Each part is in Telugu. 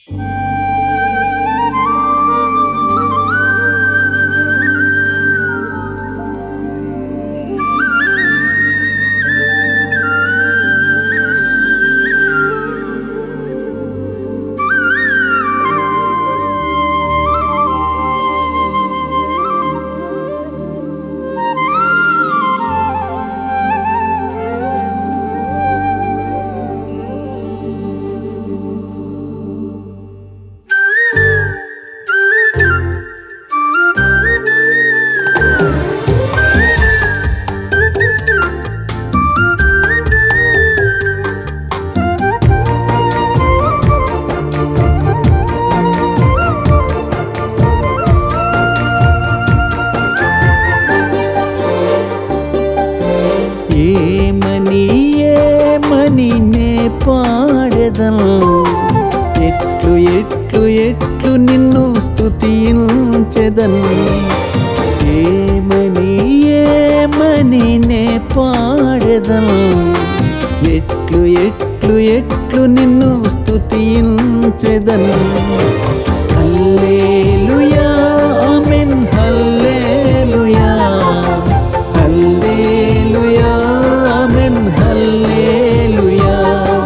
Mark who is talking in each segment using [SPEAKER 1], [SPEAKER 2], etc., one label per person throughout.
[SPEAKER 1] ఏమని ఏమని నే పాడెదను ఎట్లు ఎట్లు ఎట్లు నిన్ను స్తుతించెదను ఏమని ఏమని నే పాడెదను ఎట్లు ఎట్లు ఎట్లు నిన్ను స్తుతించెదను హల్లెలూయా ఆమేన్ హల్లెలూయా హల్లెలూయా ఆమేన్ హల్లెలూయా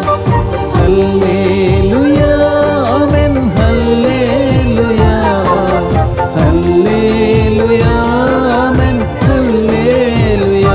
[SPEAKER 1] హల్లెలూయా ఆమేన్ హల్లెలూయా హల్లెలూయా ఆమేన్ హల్లెలూయా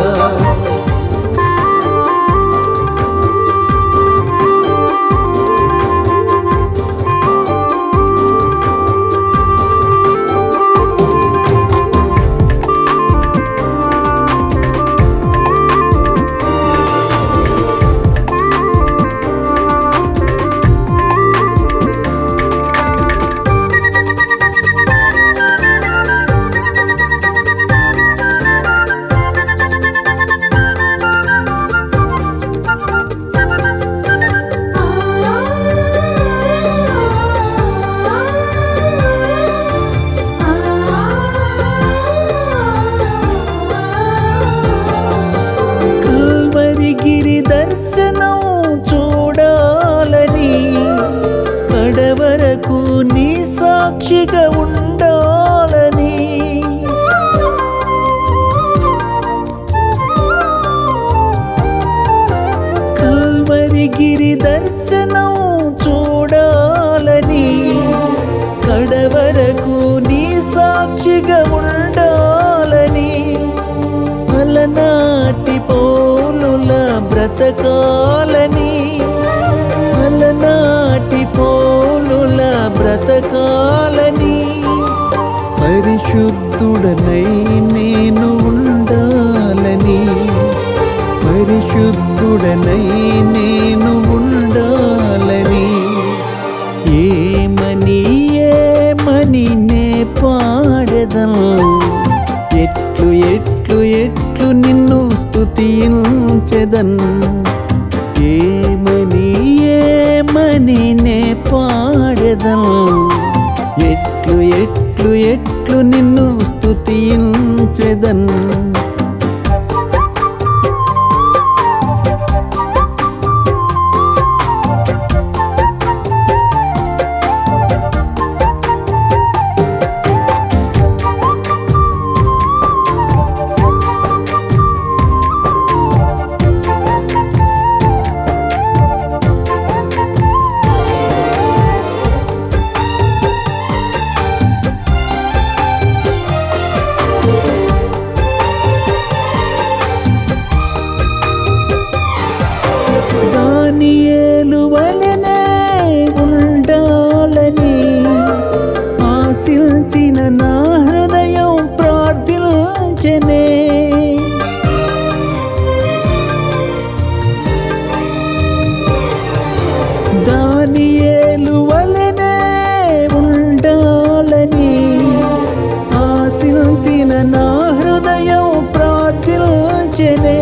[SPEAKER 1] కల్వరిగిరి దర్శనం చూడాలని కడవరకు నీ సాక్షిగా ఉండాలని కల్వరిగిరి దర్శనం చూడాలని కడవరకు నీ సాక్షిగా ఉండాలని అలనాటి పోలుల బ్రతకాలని అలనాటి పోలుల బ్రతకాలని పరిశుద్ధుడనై నేను ఉండాలని పరిశుద్ధుడనై నేను ఉండాలని ఏమని ఏమని నే పాడెదను ఎట్లు ఎట్లు ఎట్లు నిన్ను స్తుతించెదన్ ఏమని ఏమని నే పాడెదను ఎట్లు ఎట్లు ఎట్లు నిన్ను స్తుతించెదన్ దానియేలు వలెనే ఉండాలని ఆశించిన నా హృదయం ప్రార్థించనే దానియేలు వలెనే ఉండాలని ఆశించిన నా హృదయం ప్రార్థించనే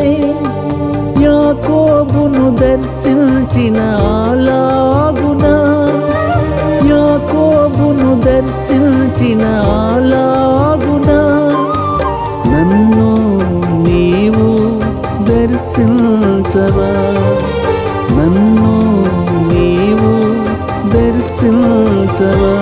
[SPEAKER 1] యాకోబును దర్శించిన అలాగున యాకోబును దర్శించిన అలాగున నన్ను నీవు దర్శించవా నన్ను నీవు దర్శించవా దర్శించవా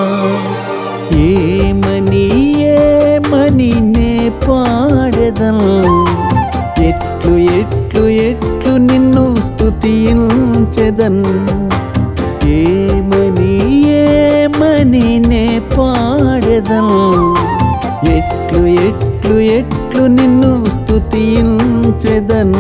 [SPEAKER 1] ఏమని ఏమని నే పాడెదను ఎట్లు ఎట్లు ఎట్లు నిన్ను స్తుతించెదన్ ఏమని ఏమని నే పాడెదను ఎట్లు ఎట్లు ఎట్లు నిన్ను స్తుతించెదన్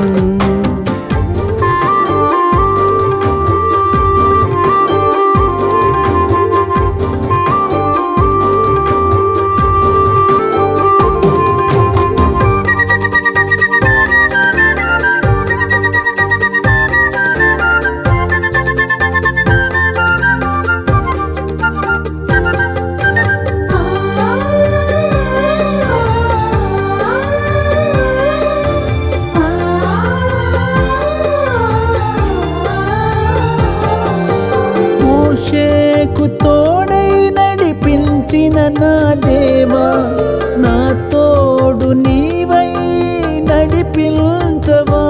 [SPEAKER 1] మోషేకు తోడై నడిపించిన నా దేవా నా తోడు నీవై నడిపించవా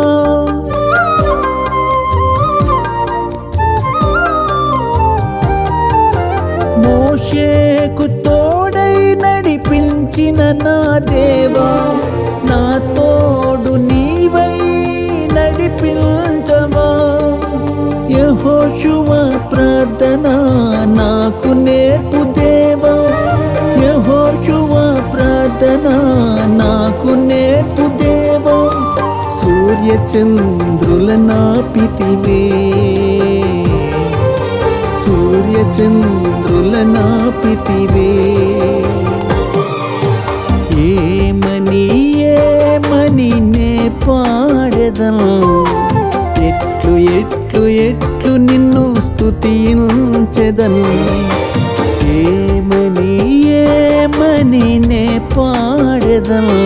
[SPEAKER 1] మోషేకు తోడై నడిపించిన నా దేవా నా తోడు నీవై నడిపించవా యహోశువ ప్రార్థన నాకు నేర్పు దేవా యహోశువ ప్రార్థన నాకు నేర్పు దేవా సూర్య చంద్రుల నాపితివే సూర్య చంద్రుల నాపితివే ఏమని ఏమని నే పాడెదను ఎట్లు ఎట్లు ఎట్లు నిన్ను స్తుతించెదను ఏమని ఏమని నే పాడెదను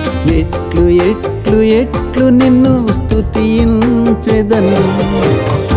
[SPEAKER 1] ఎట్లు ఎట్లు ఎట్లు నిన్ను స్తుతించెదను